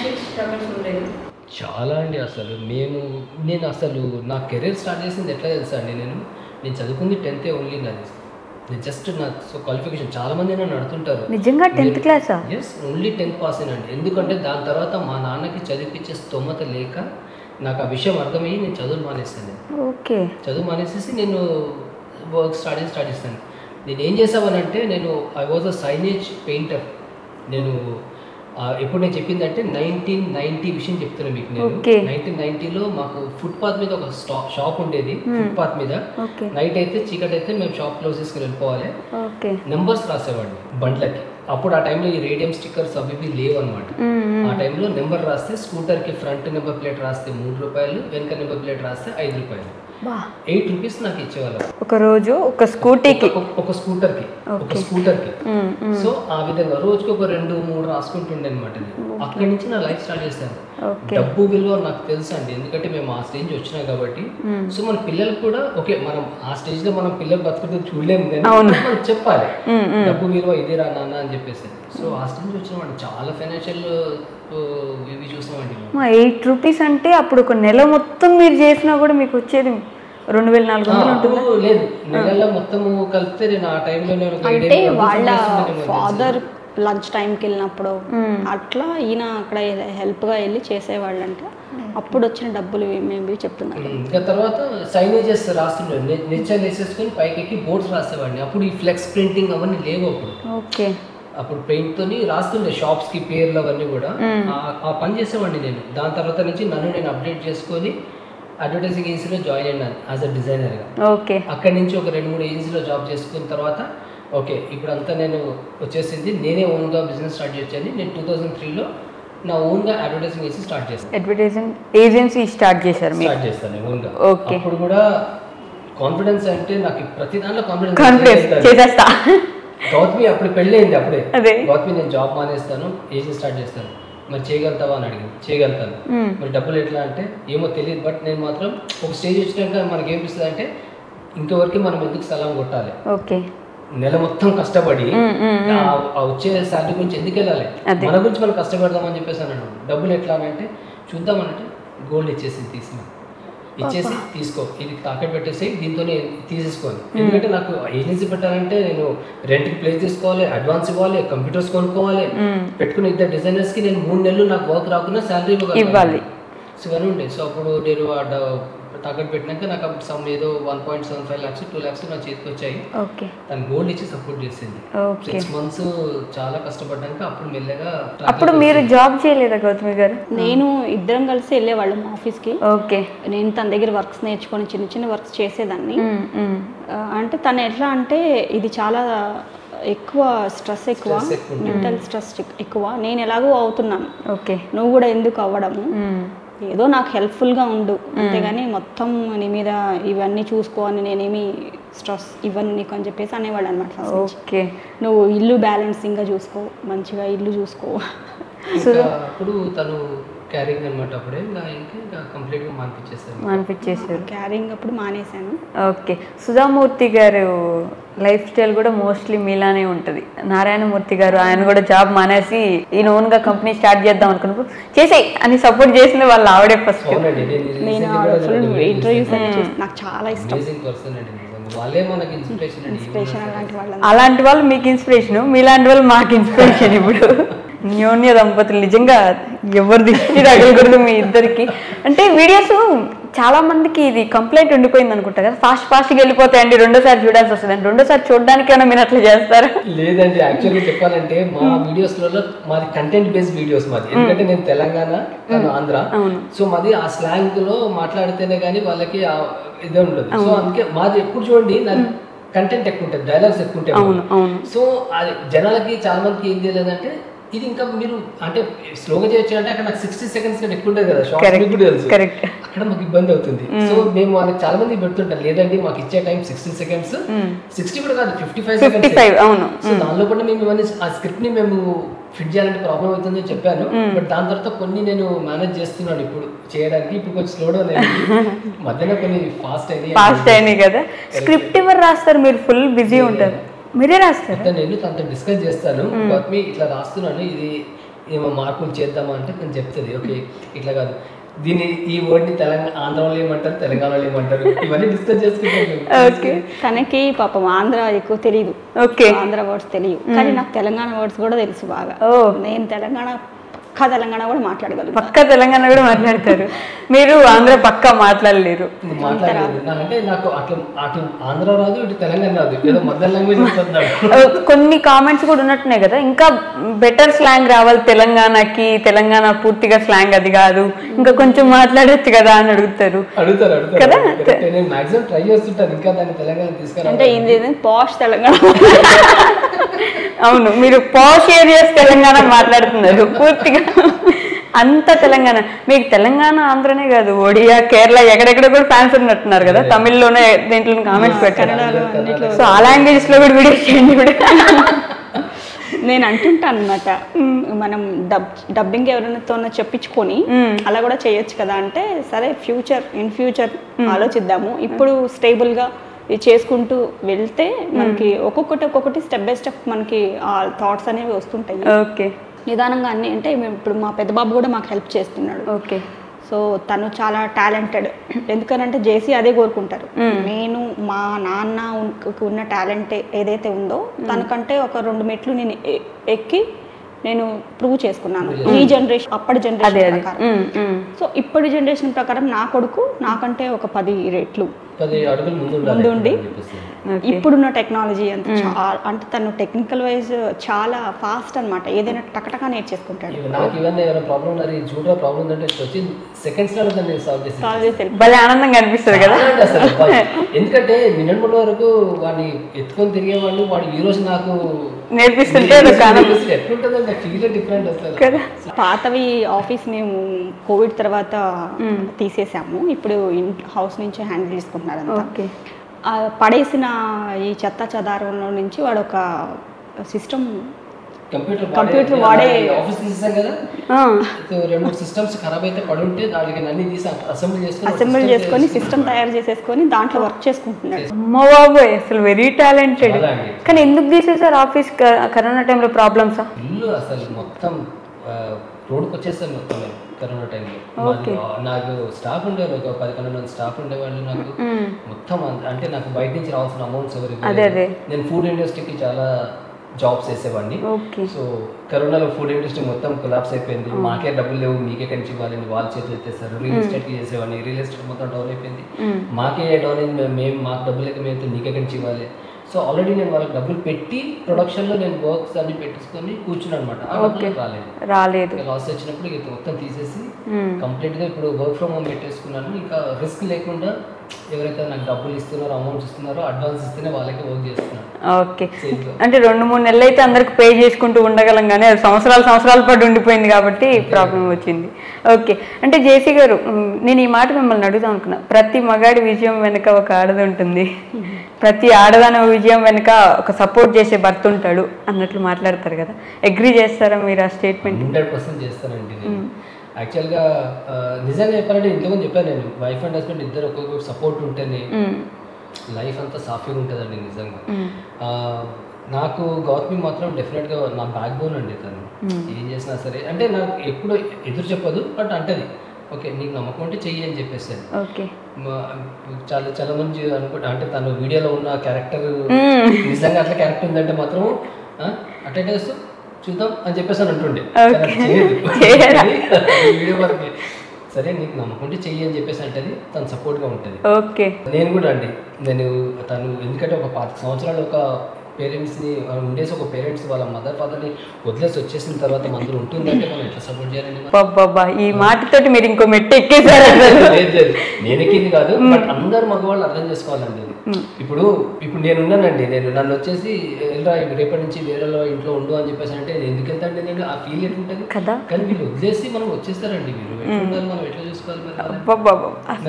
Financial struggles ఉండేది చాలా అండి అసలు మేము నేను అసలు నా కెరీర్ స్టార్ట్ చేసింది ఎట్లా తెలుసా అండి నేను నేను చదువుకుంది టెన్తే ఓన్లీ నాది నేను జస్ట్ నా సో క్వాలిఫికేషన్ చాలా మంది నన్ను అడుగుతుంటారు నిజంగా టెన్త్ క్లాసా ఎస్ ఓన్లీ టెన్త్ పాస్ అండి ఎందుకంటే దాని తర్వాత మా నాన్నకి చదివిపించే స్తోమత లేక నాకు ఆ విషయం అర్థమయ్యి నేను చదువు మానేస్తాను ఓకే చదువు మానేసేసి నేను వర్క్ స్టార్ట్ చేసి స్టార్ట్ చేస్తాను నేను ఏం చేసామనంటే నేను I was a signage painter నేను ఆ, ఎప్పుడు నేను చెప్పిందంటే నైన్టీన్ నైన్టీ విషయం చెప్తున్నాను మీకు నేను Okay. నైన్టీన్ నైన్టీలో మాకు ఫుట్పాత్ మీద ఒక స్టా షాప్ ఉండేది ఫుట్పాత్ మీద ఓకే నైట్ అయితే చీకటి అయితే మేము షాప్ క్లోజ్ చేసుకుని వెళ్ళిపోవాలి ఓకే నెంబర్స్ రాసేవాడిని బండ్లకి అప్పుడు ఆ టైంలో ఈ రేడియం స్టిక్కర్స్ అవి ఇవి లేవు అనమాట ఆ టైంలో నెంబర్ రాస్తే స్కూటర్కి ఫ్రంట్ నెంబర్ ప్లేట్ రాస్తే మూడు రూపాయలు వెనక నెంబర్ ప్లేట్ రాస్తే ఐదు రూపాయలు బా ఎయిట్ రూపీస్ నాకు ఇచ్చేవాళ్ళు ఒక రోజు ఒక స్కూటీకి ఒక- ఒక స్కూటర్కి ఒక స్కూటర్కి మ్మ్, మ్మ్. సో ఆ విధంగా రోజుకి ఒక రెండు మూడు రాసుకుంటుండే అనమాట అక్కడి నుంచి నా లైఫ్ స్టార్ట్ చేశాను ఓకే డబ్బు విలువ నాకు తెలుసు అండి ఎందుకంటే మేము ఆ స్టేజ్ వచ్చినాం కాబట్టి సో మన పిల్లలకు కూడా ఓకే మనం ఆ స్టేజ్ లో మనం పిల్లలు బతుకుతూ చూడలేము కానీ మనం చెప్పాలి డబ్బు విలువ ఇది రా నాన్న అని చెప్పేసి సో ఆ స్టేజ్ వచ్చినామండి చాలా ఫైనాన్షియల్ ఇవి చూసామండి మేము. మా ఎయిట్ రూపీస్ అంటే అప్పుడు ఒక నెల మొత్తం మీరు చేసినా కూడా మీకు వచ్చేది రెండు వేల నాలుగు ఆ, వందలు అప్పుడు లేదు నెలల్లో మొత్తము కలిపితే నేను ఆ టైంలో నేను ఒక అంటే ఏడెనిమిది వందలు వాళ్ళ సంపాదిస్తుండేనేమో తెలిసి. ఫాదర్ లంచ్ టైంకి వెళ్ళినప్పుడు అట్లా ఈయన అక్కడ హెల్ప్గా వెళ్ళి చేసేవాళ్ళంట అప్పుడు వచ్చిన డబ్బులు మేము చెప్తున్నారు ఇంకా తర్వాత సైనేజెస్ రాస్తుండే నిత్యాలు వేసేసుకొని పైకి ఎక్కి బోర్డ్స్ రాసేవాడిని అప్పుడు ఈ ఫ్లెక్స్ ప్రింటింగ్ అవన్నీ లేవు అప్పుడు ఓకే అప్పుడు పెయింట్ తోని రాస్తుండే షాప్స్ కి పేర్లు అవన్నీ కూడా ఆ- ఆ పని చేసేవాడిని నేను దాని తర్వాత నుంచి నన్ను నేను అప్డేట్ చేసుకొని అడ్వర్టైజింగ్ ఏజెన్సీలో జాయిన్ అయినాను యాజ్ అ డిజైనర్గా ఓకే అక్కడి నుంచి ఒక రెండు మూడు ఏజెన్సీలో జాబ్ చేసుకున్న తర్వాత ఓకే ఇప్పుడు అంతా నేను వచ్చేసింది నేనే ఓన్గా బిజినెస్ స్టార్ట్ చేశాను నేను టూ థౌజండ్ త్రీలో నా ఓన్గా అడ్వర్టైజింగ్ ఏజెన్సీ స్టార్ట్ చేస్తాను అడ్వర్టైజింగ్ ఏజెన్సీ స్టార్ట్ చేశారు మీరు స్టార్ట్ చేస్తాను ఓన్గా Okay. అప్పుడు కూడా కాన్ఫిడెన్స్ అంటే నాకు ప్రతి దాంట్లో కాన్ఫిడెన్స్ కాన్ఫిడెన్స్ చేసేస్తా గౌతమి అప్పుడు పెళ్ళయింది అప్పుడే అదే గౌతమి నేను జాబ్ మానేస్తాను ఏజెన్సీ స్టార్ట్ చేస్తాను మరి చేయగలుగుతావా అని అడిగింది చేయగలుగుతాను మ్మ్. మరి డబ్బులు ఎట్లా అంటే ఏమో తెలియదు బట్ నేను మాత్రం ఒక స్టేజ్ వచ్చినాక మనకి ఏమిపిస్తుంది అంటే ఇంతవరకు మనం ఎందుకు సలాం కొట్టాలి ఓకే నెల మొత్తం కష్టపడి మ్మ్, మ్మ్, ఆ ఆ వచ్చే శాలరీ గురించి ఎందుకు వెళ్ళాలి అదే. మన గురించి మనం కష్టపడదామని చెప్పేసి అన్నాడు డబ్బులు ఎట్లా అని అంటే చూద్దామనంటే గోల్డ్ ఇచ్చేసి తీసిన ఇచ్చేసి తీసుకో ఇది తాకట్టు పెట్టేసి దీంతోనే తీసేసుకోవాలి ఎందుకంటే నాకు ఏజెన్సీ పెట్టాలంటే నేను రెంట్కి ప్లేస్ తీసుకోవాలి అడ్వాన్స్ ఇవ్వాలి కంప్యూటర్స్ కొనుక్కోవాలి పెట్టుకున్న ఇద్దరు డిజైనర్స్ కి నేను మూడు నెలలు నాకు వర్క్ రాకుండా శాలరీ ఇవ్వాలి. సో ఇవన్నీ ఉండే సో అప్పుడు నేను ఆ డ- తాకట్టు పెట్టినాక నాకు అప్పుడు సమ్ ఏదో one point seven five lakhs two lakhs నా చేతికి వచ్చాయి ఓకే తను గోల్డ్ ఇచ్చి సపోర్ట్ చేసింది ఓకే సిక్స్ మంత్స్ చాలా కష్టపడ్డాక అప్పుడు మెల్లగా అప్పుడు మీరు జాబ్ చేయలేదా గౌతమి గారు నేను ఇద్దరం కలిసి వెళ్ళేవాళ్ళం ఆఫీస్కి ఓకే నేను తన దగ్గర వర్క్స్ నేర్చుకొని చిన్న చిన్న వర్క్స్ చేసేదాన్ని మ్మ్, మ్మ్. ఆ, అంటే తను ఎట్లా అంటే ఇది చాలా ఎక్కువ స్ట్రెస్ ఎక్కువ Stress ఎక్కువ మెంటల్ స్ట్రెస్ ఎక్కువ నేను ఎలాగో అవుతున్నాను ఓకే నువ్వు కూడా ఎందుకు అవ్వడము మ్మ్. ఏదో నాకు హెల్ప్ఫుల్గా ఉండు అంతేగాని మొత్తం నీ మీద ఇవన్నీ చూసుకో అని నేనేమి స్ట్రెస్ ఇవ్వను నీకు అని చెప్పేసి అనేవాళ్ళు అనమాట ఫస్ట్ ఓకే నువ్వు ఇల్లు బ్యాలెన్సింగ్గా చూసుకో మంచిగా ఇల్లు చూసుకో ఇంకా అప్పుడు తను క్యారింగ్ అనమాట అప్పుడే ఇంకా ఇంకా ఇంకా కంప్లీట్ గా మానిపించేస్తాను అనిపించేసారు క్యారింగ్ అప్పుడు మానేశాను ఓకే సుధామూర్తి గారు లైఫ్ స్టైల్ కూడా మోస్ట్లీ మీలానే ఉంటుంది నారాయణమూర్తి గారు ఆయన కూడా జాబ్ మానేసి ఈయన ఓన్గా కంపెనీ స్టార్ట్ చేద్దాం అనుకున్నప్పుడు చేసేయ్ అని సపోర్ట్ చేసింది వాళ్ళు ఆవిడే ఫస్ట్ అవునండి నేను ఫుల్ ఇంటర్వ్యూస్ అన్ని చూసి నాకు చాలా ఇష్టం అమేజింగ్ పర్సన్ అండి నిజంగా. వాళ్ళే మనకి ఇన్స్పిరేషన్ అండి ఇన్స్పిరేషన్ అలాంటి వాళ్ళని అలాంటి వాళ్ళు మీకు ఇన్స్పిరేషన్ మీలాంటి వాళ్ళు మాకు ఇన్స్పిరేషన్ ఇప్పుడు న్యోన్య దంపతులు నిజంగా ఎవరి దృష్టి తగలకూడదు మీ ఇద్దరికి అంటే వీడియోస్ చాలా మందికి ఇది కంప్లైంట్ ఉండిపోయింది అనుకుంటా కదా ఫాస్ట్ ఫాస్ట్గా వెళ్ళిపోతాయండి రెండోసారి చూడాల్సి వస్తుంది రెండోసారి చూడడానికైనా మీరు అట్లా చేస్తారా లేదండి యాక్చువల్లీ చెప్పాలంటే మా వీడియోస్ లలో మాది కంటెంట్ బేస్డ్ వీడియోస్ మాది ఎందుకంటే నేను తెలంగాణ తను ఆంధ్ర సో మాది ఆ స్లాంగ్ లో మాట్లాడితేనే కానీ వాళ్ళకి ఆ ఇదే ఉండదు సో అందుకే మాది ఎప్పుడు చూడండి నాది కంటెంట్ ఎక్కువ ఉంటుంది డైలాగ్స్ ఎక్కువ ఉంటాయి అవును అవును సో అది జనాలకి చాలా మందికి ఏం తెలియదంటే ఇది ఇంకా మీరు అంటే స్లోగా చేయొచ్చు అంటే అక్కడ నాకు సిక్స్టీ సెకండ్స్ కంటే ఎక్కువ ఉంటుంది కదా షార్ట్ మీకు కూడా తెలుసు కరెక్ట్ అక్కడ మాకు ఇబ్బంది అవుతుంది సో మేము వాళ్ళకి చాలా మంది పెడుతుంటాం లేదండి మాకు ఇచ్చే టైం సిక్స్టీ సెకండ్స్ సిక్స్టీ కూడా కాదు fifty five fifty seconds five అవును సో దానిలో కూడా మేము ఇవన్నీ ఆ స్క్రిప్ట్ ని మేము ఫిట్ చేయాలంటే ప్రాబ్లం అవుతుంది అని చెప్పాను బట్ దాని తర్వాత కొన్ని నేను మేనేజ్ చేస్తున్నాను ఇప్పుడు చేయడానికి ఇప్పుడు కొంచెం స్లో డౌన్ అయింది మధ్యలో కొన్ని ఫాస్ట్ అయింది ఫాస్ట్ అయినాయి కదా స్క్రిప్ట్ ఎవరు రాస్తారు మీరు ఫుల్ బిజీ ఉంటారు మీరే రాస్తారు అంతా నేను తనతో డిస్కస్ చేస్తాను గౌతమి ఇట్లా రాస్తున్నాను ఇది ఏమో మార్పులు చేద్దామా అంటే నేను చెప్తుంది ఓకే ఇట్లా కాదు దీన్ని ఈ వర్డ్ని తెలంగాణ ఆంధ్రలో ఏమంటారు తెలంగాణలో ఏమంటారు ఇవన్నీ డిస్కస్ చేసుకుంటాం ఓకే తనకి పాపం ఆంధ్ర ఎక్కువ తెలియదు ఓకే ఆంధ్ర వర్డ్స్ తెలియదు కానీ నాకు తెలంగాణ వర్డ్స్ కూడా తెలుసు బాగా ఓ నేను తెలంగాణ పక్కా తెలంగాణ కూడా మాట్లాడగలను పక్క తెలంగాణ కూడా మాట్లాడతారు మీరు ఆంధ్ర పక్క మాట్లాడలేరు మాట్లాడలేదు అంటే నాకు అట్లా అటు ఆంధ్ర రాదు ఇటు తెలంగాణ రాదు ఏదో మదర్ లాంగ్వేజ్ వస్తున్నాడు ఆ, కొన్ని కామెంట్స్ కూడా ఉన్నట్టున్నాయి కదా ఇంకా బెటర్ స్లాంగ్ రావాలి తెలంగాణకి తెలంగాణ పూర్తిగా స్లాంగ్ అది కాదు ఇంకా కొంచెం మాట్లాడొచ్చు కదా అని అడుగుతారు అడుగుతారు అడుగుతారు Correct. నేను మాక్సిమం ట్రై చేస్తుంటాను ఇంకా దాన్ని తెలంగాణ తీసుకురా అంటే ఇది పాష్ తెలంగాణ అవును మీరు పాష్ ఏరియాస్ తెలంగాణ మాట్లాడుతున్నారు పూర్తిగా అంత తెలంగాణ మీకు తెలంగాణ ఆంధ్రనే కాదు ఒడియా కేరళ ఎక్కడెక్కడ కూడా ఫ్యాన్స్ ఉన్నట్టున్నారు కదా తమిళ్లోనే దేంట్లో కామెంట్స్ పెట్టారు సో ఆ లాంగ్వేజెస్ లో కూడా వీడియోస్ చేయండి ఇప్పుడు నేను అంటుంటాను అనమాట మనం డబ్ డబ్బింగ్ ఎవరితో చెప్పించుకొని అలా కూడా చేయొచ్చు కదా అంటే సరే ఫ్యూచర్ ఇన్ ఫ్యూచర్ ఆలోచిద్దాము ఇప్పుడు stable గా ఇది చేసుకుంటూ వెళ్తే మనకి ఒక్కొక్కటి ఒక్కొక్కటి స్టెప్ బై స్టెప్ మనకి ఆ థాట్స్ అనేవి వస్తుంటాయి ఓకే నిదానంగా అన్ని అంటే మేము ఇప్పుడు మా పెద్ద బాబు కూడా మాకు హెల్ప్ చేస్తున్నాడు ఓకే సో తను చాలా టాలెంటెడ్ ఎందుకనంటే జేసీ అదే కోరుకుంటారు నేను మా నాన్న ఉన్- ఉన్న టాలెంట్ ఏదైతే ఉందో తనకంటే ఒక రెండు మెట్లు నేను ఎ- ఎక్కి నేను ప్రూవ్ చేసుకున్నాను ఈ జనరేషన్ అప్పటి అదే జనరేషన్ అదే ప్రకారం ఉమ్, ఉమ్. సో ఇప్పటి జనరేషన్ ప్రకారం నా కొడుకు నాకంటే ఒక పది రెట్లు పది అడుగులు ముందు ముందు ఉండి అని చెప్పేసి. ఓకే ఇప్పుడున్న టెక్నాలజీ అంత చాలా అంటే తను టెక్నికల్ వైజ్ చాలా ఫాస్ట్ అన్నమాట ఏదైనా టకటకా నేర్చేసుకుంటాడు ఇవి నాకు ఇవన్నీ ఏమైనా ప్రాబ్లం ఉన్నది చూడరా ప్రాబ్లం ఉందంటే ఇట్లా వచ్చి సెకండ్స్ లో దాన్ని సాల్వ్ చేసి సాల్వ్ చేసి వెళ్ళిపోతాడు. భలే ఆనందంగా అనిపిస్తుంది కదా అలాంటి అసలు అబ్బాయి. ఎందుకంటే నిన్నటి మొన్న వరకు వాడిని ఎత్తుకొని తిరిగేవాడిని వాడు ఈ రోజు నాకు నేర్పిస్తుంటే అదొక ఆనందం ఎట్లుంటుందంటే ఫీల్ డిఫరెంట్ అసలు కదా పాతవి ఆఫీస్ మేము కోవిడ్ తర్వాత తీసేసాము ఇప్పుడు ఇన్ హౌస్ నుంచి హ్యాండిల్ చేసుకుంటున్నారు అంతా ఓకే ఆ పడేసిన ఈ చెత్త చెదారంలో నుంచి వాడు ఒక సిస్టమ్ కంప్యూటర్ కంప్యూటర్ వాడే- ఆఫీస్ తీసేసాం కదా ఆ, సో రెండు మూడు సిస్టమ్స్ ఖరాబ్ అయితే పడి ఉంటే దానికి అన్ని తీసి అసెంబ్లీ చేసుకొని అసెంబ్లీ చేసుకొని సిస్టమ్ తయారు చేసేసుకొని దాంట్లో వర్క్ చేసుకుంటున్నాడు అమ్మ బాబోయ్ అసలు వెరీ టాలెంటెడ్ చాలా అండి. కానీ ఎందుకు తీసేసారు ఆఫీస్ కరోనా టైంలో ప్రాబ్లమ్సా ఇల్లు అసలు మొత్తం ఆ, రోడ్డుకి వచ్చేసాను మొత్తం నేను కరోనా టైంలో మాది, ఆ, నాకు స్టాఫ్ ఉండేవారు ఒక పది పన్నెండు మంది స్టాఫ్ ఉండేవాళ్ళు నాకు మొత్తం అం- అంటే నాకు బయట నుంచి రావాల్సిన అమౌంట్స్ ఎవరికి అదే, అదే. నేను ఫుడ్ ఇండస్ట్రీకి చాలా జాబ్స్ చేసేవాడిని ఓకే సో కరోనాలో ఫుడ్ ఇండస్ట్రీ మొత్తం కొలాప్స్ అయిపోయింది మాకే డబ్బులు లేవు మీకే కంచి ఇవ్వాలని వాళ్ళ చేతులు ఎత్తేస్తారు రియల్ ఎస్టేట్కి చేసేవాడిని రియల్ ఎస్టేట్ మొత్తం డౌన్ అయిపోయింది మాకే డౌన్ అయింది మేము- మేము మాకు డబ్బులు లేక మేము నీకే కంచి ఇవ్వాలి సో ఆల్రెడీ నేను వాళ్ళకి డబ్బులు పెట్టి ప్రొడక్షన్లో నేను వర్క్స్ అన్ని పెట్టేసుకొని కూర్చున్నాను అనమాట ఆ డబ్బులు రాలేదు రాలేదు ఇక లాస్ వచ్చినప్పుడు ఇక మొత్తం తీసేసి మ్మ్. కంప్లీట్గా ఇప్పుడు వర్క్ ఫ్రమ్ హోమ్ పెట్టేసుకున్నాను ఇంకా రిస్క్ లేకుండా ఎవరైతే నాకు డబ్బులు ఇస్తున్నారో అమౌంట్ ఇస్తున్నారో అడ్వాన్స్ ఇస్తేనే వాళ్ళకే వర్క్ చేస్తున్నాను ఓకే సేఫ్గా అంటే రెండు మూడు నెలలు అయితే అందరికి పే చేసుకుంటూ ఉండగలం కానీ అది సంవత్సరాలు సంవత్సరాల పాటు ఉండిపోయింది కాబట్టి ప్రాబ్లం వచ్చింది ఓకే అంటే జేసీ గారు మ్, నేను ఈ మాట మిమ్మల్ని అడుగుదాం అనుకున్నా ప్రతి మగాడి విజయం వెనుక ఒక ఆడది ఉంటుంది ప్రతి ఆడదాని విజయం వెనుక ఒక సపోర్ట్ చేసే భర్త ఉంటాడు అన్నట్లు మాట్లాడతారు కదా అగ్రి చేస్తారా మీరు ఆ స్టేట్మెంట్ హండ్రెడ్ పర్సెంట్ చేస్తానండి నేను యాక్చువల్గా ఆ, నిజంగా చెప్పాలంటే ఇంతకుముందు చెప్పాను నేను వైఫ్ అండ్ హస్బెండ్ ఇద్దరు ఒక్కొక్క సపోర్ట్ ఉంటేనే లైఫ్ అంతా సాఫీగా ఉంటుందండి నిజంగా ఆ, నాకు గౌతమి మాత్రం డెఫినెట్గా నా బ్యాక్ బోన్ అండి తను ఏం చేసినా సరే అంటే నాకు ఎప్పుడు ఎదురు చెప్పదు బట్ అంటది ఓకే నీకు నమ్మకం అంటే చెయ్యి అని చెప్పేసాను ఓకే మా- చాలా చాలా మంది అనుకుంటా అంటే తను వీడియోలో ఉన్న క్యారెక్టర్ నిజంగా అట్లా క్యారెక్టర్ ఉందంటే మాత్రం అటెండ్ చేస్తూ చూద్దాం అని చెప్పేసి అని అంటుండే కానీ అది చేయదు. వీడియో వరకు సరే నీకు నమ్మకం ఉంటే చెయ్యి అని చెప్పేసి అంటది తను సపోర్ట్గా ఉంటుంది ఓకే నేను కూడా అండి నేను తను ఎందుకంటే ఒక పాత సంవత్సరాలు ఒక పేరెంట్స్ని ఉండేసి ఒక పేరెంట్స్ వాళ్ళ మదర్ ఫాదర్ని వదిలేసి వచ్చేసిన తర్వాత మందులు ఉంటుందంటే మనం ఎట్లా సపోర్ట్ చేయాలండి మరి? బాబా ఈ మాటతోటి మీరు ఇంకో మెట్టు ఎక్కేసారు అసలు. లేదు, లేదు. నేను ఎక్కింది కాదు బట్ అందరు మగవాళ్ళు అర్థం చేసుకోవాలండి ఇది. ఇప్పుడు ఇప్పుడు నేను ఉన్నానండి నేను నన్ను వచ్చేసి వెళ్ళరా రేపటి నుంచి వేరే ఇంట్లో ఉండు అని చెప్పేసి అంటే నేను ఎందుకు వెళ్తాండి నేను ఆ ఫీల్ ఎట్లుంటుంది కదా కానీ వీళ్ళు వదిలేసి మనం వచ్చేస్తారండి మీరు ఎట్లా ఉండాలి మనం ఎట్లా చూసుకోవాలి మరి వాళ్ళని? బాబా